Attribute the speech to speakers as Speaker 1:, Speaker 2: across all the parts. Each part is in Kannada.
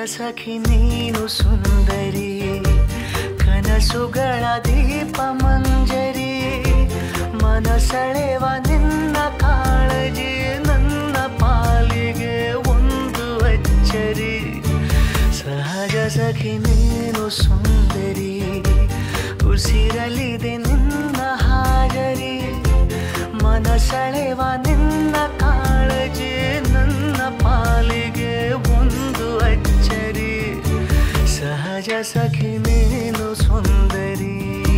Speaker 1: ಸಖಿ ನೀನು ಸುಂದರಿ ಕನಸುಗಳ ದೀಪ ಮಂಜರಿ ಮನಸೆಳೆವ ನಿನ್ನ ಕಾಳಜಿ ನನ್ನ ಪಾಲಿಗೆ ಒಂದು ಅಚ್ಚರಿ ಸಹಜ ಸಖಿ ನೀನು ಸುಂದರಿ ಉಸಿರಲಿದೆ ನಿನ್ನ ಹಾಜರಿ ಮನಸೆಳೆವ ನಿನ್ನ ಕಾಳಜಿ ನನ್ನ ಪಾಲಿಗೆ ಒಂದು ಅಚ್ಚರಿ ಸಹಜ ಸಖಿ ನೀನು ಸುಂದರಿ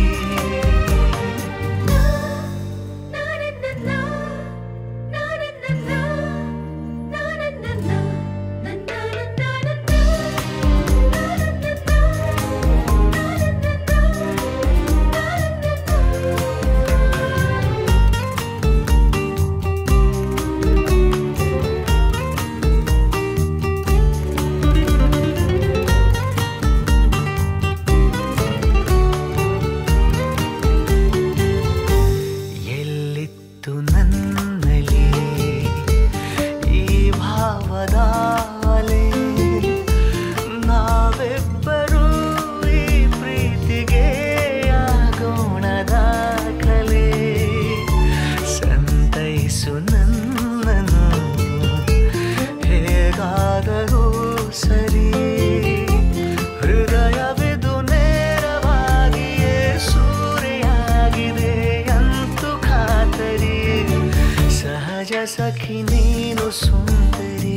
Speaker 1: ಎಲ್ಲಿತ್ತು ನನ್ನಲ್ಲಿ ಈ ಭಾವದ ಅಲೆ ನಾವೆಬ್ಬರೂ ಈ ಪ್ರೀತಿಗೆ ಆಗೋಣ ದಾಖಲೆ ಸಂತೈಸು ನನ್ನನು ಹೇಗಾದರೂ ಸರಿ ಹೃದಯವಿದು ನೇರವಾಗಿಯೇ ಸೂರೆಯಾಗಿದೆ ಅಂತೂ ಖಾತರಿ ಸಹಜ ಸಖಿ ನೀನು ಸುಂದರಿ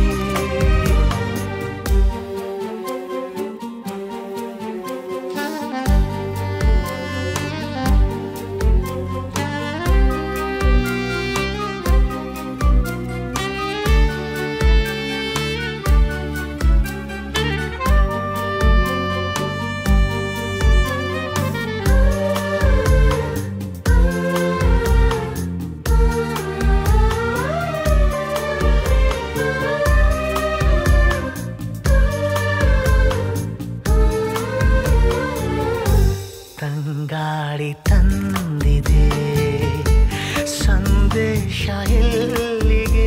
Speaker 1: ತಂಗಾಡಿ ತಂದಿದೆ ಸಂದೇಶ ಎಲ್ಲಿಗೆ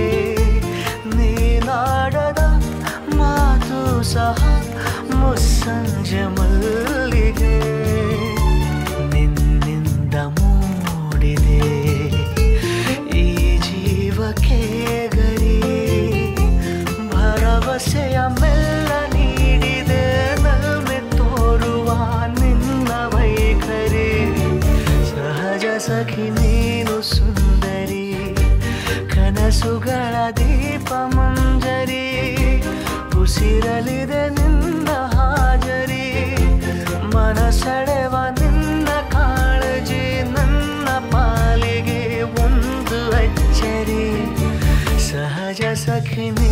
Speaker 1: ನೀನಾಡದ ಮಾತು ಸಹ ಮುಸ್ಸಂಜೆ ಮಲ್ಲಿಗೆ ನಿನ್ನಿಂದ ಮೂಡಿದೆ ಈ ಜೀವಕ್ಕೆ ಗರಿ ಭರವಸೆಯ ಮೆಲ್ಲ ನೀಡಿದೆ ನಲ್ಮೆ ತೋರುವ ನಿನ್ನ ವೈಖರಿ ಸಹಜ ಸಖಿ ನೀನು ಸುಂದರಿ ಕನಸುಗಳ ದೀಪ ಮಂಜರಿ ಉಸಿರಲಿದೆ ನಿನ್ನ ಹಾಜರಿ ಮನಸೆಳೆವ ನಿನ್ನ ಕಾಳಜಿ ನನ್ನ ಪಾಲಿಗೆ ಒಂದು ಅಚ್ಚರಿ ಸಹಜ ಸಖಿ ನೀ